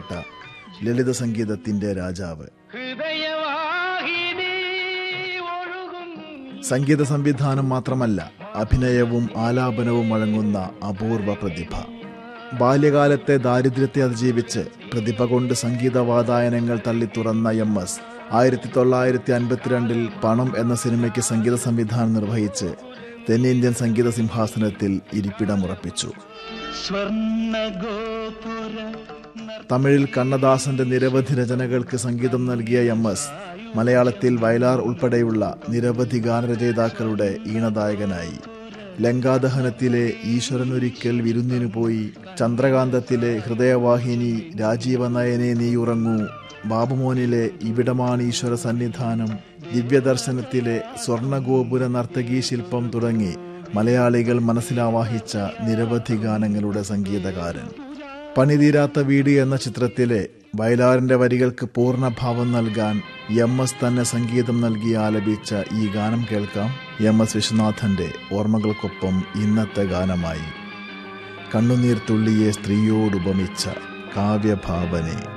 അറിയപ്പെട്ട ലളിത സംഗീതത്തിന്റെ രാജാവ് ഹൃദയവാഹിനി ഒഴുകും സംഗീത സംവിധാനം മാത്രമല്ല അഭിനയവും ആലാപനവും വഴങ്ങുന്ന അപൂർവ പ്രതിഭ ബാല്യകാലത്തെ ദാരിദ്ര്യത്തെ അതിജീവിച്ച് പ്രതിഭ കൊണ്ട് സംഗീതവാതായനങ്ങൾ തള്ളിത്തുറന്ന എം എസ് ആയിരത്തി തൊള്ളായിരത്തി അൻപത്തിരണ്ടിൽ പണം എന്ന സിനിമയ്ക്ക് സംഗീത സംവിധാനം നിർവഹിച്ച് തെന്നിന്ത്യൻ സംഗീത സിംഹാസനത്തിൽ ഇരിപ്പിടമുറപ്പിച്ചു സ്വർണ്ണ ഗോപുര തമിഴിൽ കണ്ണദാസന്റെ നിരവധി രചനകൾക്ക് സംഗീതം നൽകിയ എം എസ് മലയാളത്തിൽ വയലാർ ഉൾപ്പെടെയുള്ള നിരവധി ഗാനരചയിതാക്കളുടെ ഈണദായകനായി ലങ്കാദഹനത്തിലെ ഈശ്വരനൊരിക്കൽ വിരുന്നിനു പോയി ചന്ദ്രകാന്തത്തിലെ ഹൃദയവാഹിനി രാജീവനയനെ നീയുറങ്ങൂ ബാബുമോനിലെ ഇവിടമാണ് ഈശ്വര സന്നിധാനം ദിവ്യദർശനത്തിലെ സ്വർണഗോപുര നർത്തകീ ശില്പം തുടങ്ങി മലയാളികൾ മനസ്സിലാവാഹിച്ച നിരവധി ഗാനങ്ങളുടെ സംഗീതകാരൻ പണിതീരാത്ത വീട് എന്ന ചിത്രത്തിലെ വയലാറിന്റെ വരികൾക്ക് പൂർണ്ണഭാവം നൽകാൻ എം എസ് തന്നെ സംഗീതം നൽകി ആലപിച്ച ഈ ഗാനം കേൾക്കാം എം എസ് വിശ്വനാഥന്റെ ഓർമ്മകൾക്കൊപ്പം ഇന്നത്തെ ഗാനമായി കണ്ണുനീർ തുള്ളിയെ സ്ത്രീയോടുപമിച്ച കാവ്യഭാവനെ